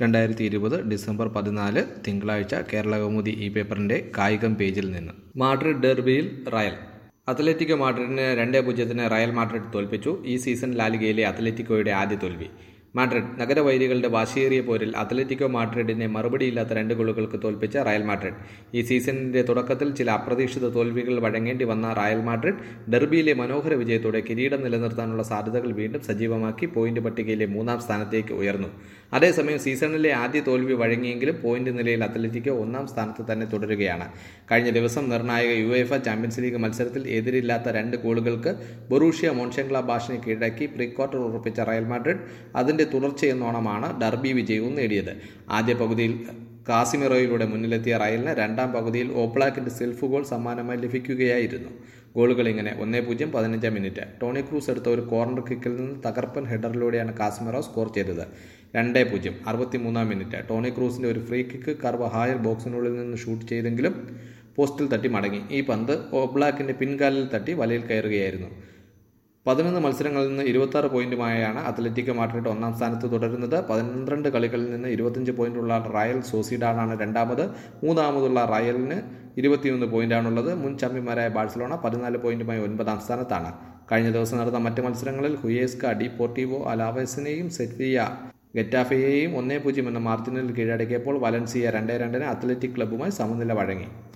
രണ്ടായിരത്തി ഇരുപത് ഡിസംബർ പതിനാല് തിങ്കളാഴ്ച കേരള കൗമുദി ഈ പേപ്പറിന്റെ കായികം പേജിൽ നിന്ന് മാഡ്രിഡ് ഡെർബിയിൽ റയൽ അത്ലറ്റിക്കോ മാഡ്രിഡിനെ രണ്ടേ പൂജ്യത്തിന് റയൽ മാഡ്രിഡ് തോൽപ്പിച്ചു ഈ സീസൺ ലാലിഗയിലെ അത്ലറ്റിക്കോയുടെ ആദ്യ തോൽവി മാഡ്രിഡ് നഗരവൈരികളുടെ വാശിയേറിയ പോരിൽ അത്ലറ്റിക്കോ മാഡ്രിഡിനെ മറുപടിയില്ലാത്ത രണ്ട് ഗോളുകൾക്ക് തോൽപ്പിച്ച റയൽ മാഡ്രിഡ് ഈ സീസണിന്റെ തുടക്കത്തിൽ ചില അപ്രതീക്ഷിത തോൽവികൾ വഴങ്ങേണ്ടി വന്ന റയൽ മാഡ്രിഡ് ഡെർബിയിലെ മനോഹര വിജയത്തോടെ കിരീടം നിലനിർത്താനുള്ള സാധ്യതകൾ വീണ്ടും സജീവമാക്കി പോയിന്റ് പട്ടികയിലെ മൂന്നാം സ്ഥാനത്തേക്ക് ഉയർന്നു അതേസമയം സീസണിലെ ആദ്യ തോൽവി വഴങ്ങിയെങ്കിലും പോയിന്റ് നിലയിൽ അത്ലറ്റിക്കോ ഒന്നാം സ്ഥാനത്ത് തന്നെ തുടരുകയാണ് കഴിഞ്ഞ ദിവസം നിർണായക യു എഫ് ചാമ്പ്യൻസ് ലീഗ് മത്സരത്തിൽ എതിരില്ലാത്ത രണ്ട് ഗോളുകൾക്ക് ബൊറൂഷ്യ മോൺഷെങ്ക്ലാബാഷിനെ കീഴടക്കി പ്രീ ക്വാർട്ടർ ഉറപ്പിച്ച റയൽ മാഡ്രിഡ് അതിന്റെ തുടർച്ചയെന്നോണമാണ് ഡർബി വിജയവും നേടിയത് ആദ്യ പകുതിയിൽ കാസിമിറോയിലൂടെ മുന്നിലെത്തിയ റയലിന് രണ്ടാം പകുതിയിൽ ഓപ്ലാക്കിന്റെ സെൽഫ് ഗോൾ സമ്മാനമായി ലഭിക്കുകയായിരുന്നു ഗോളുകൾ ഇങ്ങനെ ഒന്നേ പൂജ്യം പതിനഞ്ചാം മിനിറ്റ് ടോണി ക്രൂസ് എടുത്ത ഒരു കോർണർ കിക്കിൽ നിന്ന് തകർപ്പൻ ഹെഡറിലൂടെയാണ് കാസിമിറോ സ്കോർ ചെയ്തത് രണ്ടേ പൂജ്യം അറുപത്തിമൂന്നാം മിനിറ്റ് ടോണി ക്രൂസിന്റെ ഒരു ഫ്രീ കിക്ക് കർവഹായൽ ബോക്സിനുള്ളിൽ നിന്ന് ഷൂട്ട് ചെയ്തെങ്കിലും പോസ്റ്റിൽ തട്ടി മടങ്ങി ഈ പന്ത് ഓബ്ലാക്കിന്റെ പിൻകാലിൽ തട്ടി വലയിൽ കയറുകയായിരുന്നു പതിനൊന്ന് മത്സരങ്ങളിൽ നിന്ന് ഇരുപത്തി ആറ് പോയിന്റുമായാണ് അത്ലറ്റിക്കോ മാഡ്രിഡ് ഒന്നാം സ്ഥാനത്ത് തുടരുന്നത് പന്ത്രണ്ട് കളികളിൽ നിന്ന് ഇരുപത്തിയഞ്ച് പോയിന്റുള്ള റയൽ സോസിഡാഡാണ് രണ്ടാമത് മൂന്നാമതുള്ള റയലിന് ഇരുപത്തിയൊന്ന് പോയിന്റാണുള്ളത് മുൻ ചാമ്പ്യന്മാരായ ബാഴ്സലോണ പതിനാല് പോയിന്റുമായി ഒൻപതാം സ്ഥാനത്താണ് കഴിഞ്ഞ ദിവസം നടന്ന മറ്റ് മത്സരങ്ങളിൽ ഹുയേസ്ക ഡിപോർട്ടിവോ അലാവസിനെയും സെറ്റിയ ഗറ്റാഫയെയും ഒന്നേ പൂജ്യം എന്ന മാർജിനിൽ കീഴടക്കിയപ്പോൾ വലൻസിയ രണ്ടേ രണ്ടിന് അത്ലറ്റിക് ക്ലബ്ബുമായി സമനില വഴങ്ങി